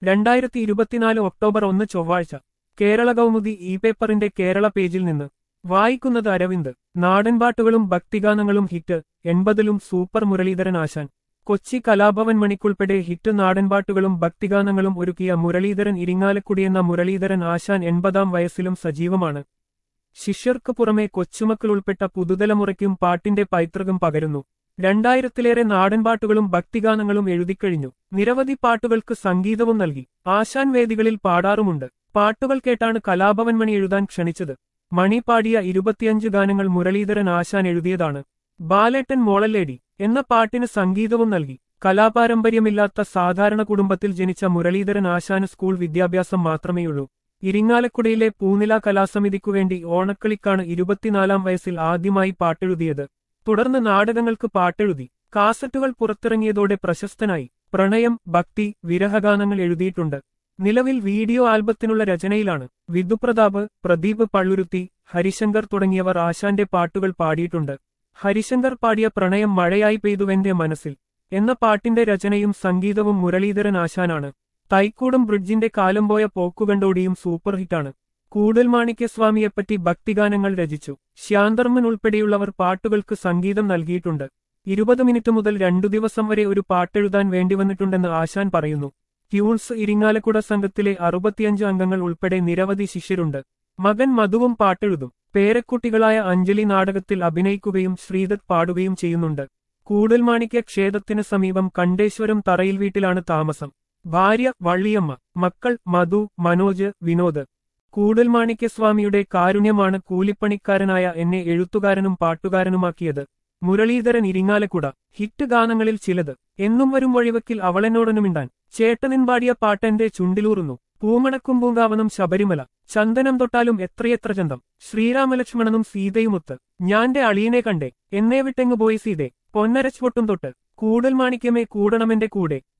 രണ്ടായിരത്തി ഇരുപത്തിനാല് ഒക്ടോബർ ഒന്ന് ചൊവ്വാഴ്ച കേരള കൗമുദി ഇ പേപ്പറിന്റെ കേരള പേജിൽ നിന്ന് വായിക്കുന്നത് അരവിന്ദ് നാടൻപാട്ടുകളും ഭക്തിഗാനങ്ങളും ഹിറ്റ് എൺപതിലും സൂപ്പർ മുരളീധരൻ ആശാൻ കൊച്ചി കലാഭവൻ മണിക്കുൾപ്പെടെ ഹിറ്റ് നാടൻപാട്ടുകളും ഭക്തിഗാനങ്ങളും ഒരുക്കിയ മുരളീധരൻ ഇരിങ്ങാലക്കുടിയെന്ന മുരളീധരൻ ആശാൻ എൺപതാം വയസ്സിലും സജീവമാണ് ശിഷ്യർക്ക് പുറമെ കൊച്ചുമക്കൾ ഉൾപ്പെട്ട പുതുതലമുറയ്ക്കും പാട്ടിന്റെ പൈതൃകം പകരുന്നു രണ്ടായിരത്തിലേറെ നാടൻപാട്ടുകളും ഭക്തിഗാനങ്ങളും എഴുതിക്കഴിഞ്ഞു നിരവധി പാട്ടുകൾക്ക് സംഗീതവും നൽകി ആശാൻ വേദികളിൽ പാടാറുമുണ്ട് പാട്ടുകൾ കേട്ടാണ് കലാഭവൻ മണി എഴുതാൻ ക്ഷണിച്ചത് മണി പാടിയ ഇരുപത്തിയഞ്ച് ഗാനങ്ങൾ മുരളീധരൻ ആശാൻ എഴുതിയതാണ് ബാലേട്ടൻ മോളല്ലേടി എന്ന പാട്ടിന് സംഗീതവും നൽകി കലാപാരമ്പര്യമില്ലാത്ത സാധാരണ കുടുംബത്തിൽ ജനിച്ച മുരളീധരൻ ആശാന് സ്കൂൾ വിദ്യാഭ്യാസം മാത്രമേയുള്ളൂ ഇരിങ്ങാലക്കുടയിലെ പൂനില കലാസമിതിക്കുവേണ്ടി ഓണക്കളിക്കാണ് ഇരുപത്തിനാലാം വയസ്സിൽ ആദ്യമായി പാട്ടെഴുതിയത് തുടർന്ന് നാടകങ്ങൾക്ക് പാട്ടെഴുതി കാസറ്റുകൾ പുറത്തിറങ്ങിയതോടെ പ്രശസ്തനായി പ്രണയം ഭക്തി വിരഹഗാനങ്ങൾ എഴുതിയിട്ടുണ്ട് നിലവിൽ വീഡിയോ ആൽബത്തിനുള്ള രചനയിലാണ് വിധുപ്രതാപ് പ്രദീപ് പള്ളുരുത്തി ഹരിശങ്കർ തുടങ്ങിയവർ ആശാന്റെ പാട്ടുകൾ പാടിയിട്ടുണ്ട് ഹരിശങ്കർ പാടിയ പ്രണയം മഴയായി പെയ്തുവെന്റെ മനസ്സിൽ എന്ന പാട്ടിന്റെ രചനയും സംഗീതവും മുരളീധരൻ ആശാനാണ് തൈക്കൂടം ബ്രിഡ്ജിന്റെ കാലം പോയ പോക്കുകണ്ടോടിയും സൂപ്പർ ഹിറ്റാണ് കൂടൽ മാണിക്യസ്വാമിയെപ്പറ്റി ഭക്തിഗാനങ്ങൾ രചിച്ചു ശ്യാന്തർമ്മൻ ഉൾപ്പെടെയുള്ളവർ പാട്ടുകൾക്ക് സംഗീതം നൽകിയിട്ടുണ്ട് ഇരുപത് മിനിറ്റ് മുതൽ രണ്ടു ദിവസം വരെ ഒരു പാട്ടെഴുതാൻ വേണ്ടിവന്നിട്ടുണ്ടെന്ന് ആശാൻ പറയുന്നു ട്യൂൺസ് ഇരിങ്ങാലക്കുട സംഘത്തിലെ അറുപത്തിയഞ്ച് അംഗങ്ങൾ ഉൾപ്പെടെ നിരവധി ശിഷ്യരുണ്ട് മകൻ മധുവും പാട്ടെഴുതും പേരക്കുട്ടികളായ അഞ്ജലി നാടകത്തിൽ അഭിനയിക്കുകയും ശ്രീദത്ത് പാടുകയും ചെയ്യുന്നുണ്ട് കൂടൽമാണിക്യ ക്ഷേത്രത്തിന് സമീപം കണ്ടേശ്വരം തറയിൽ വീട്ടിലാണ് താമസം ഭാര്യ വള്ളിയമ്മ മക്കൾ മധു മനോജ് വിനോദ് കൂടൽമാണിക്യസ്വാമിയുടെ കാരുണ്യമാണ് കൂലിപ്പണിക്കാരനായ എന്നെ എഴുത്തുകാരനും പാട്ടുകാരനുമാക്കിയത് മുരളീധരൻ ഇരിങ്ങാലക്കുട ഹിറ്റ് ഗാനങ്ങളിൽ ചിലത് എന്നും വരും വഴിവക്കിൽ അവളെന്നോടനുമിണ്ടാൻ ചേട്ടനിൻ പാടിയ പാട്ടെന്റെ ചുണ്ടിലൂറുന്നു പൂമണക്കും പൂങ്കാവനം ശബരിമല ചന്ദനം തൊട്ടാലും എത്രയെത്ര ചന്തം ശ്രീരാമലക്ഷ്മണനും സീതയുമൊത്ത് ഞാന്റെ അളിയനെ കണ്ടേ എന്നേ വിട്ടെങ്ങു പോയി സീതേ പൊന്നരച്ചുപൊട്ടും തൊട്ട് കൂടൽ മാണിക്യമേ കൂടണമെന്റെ കൂടെ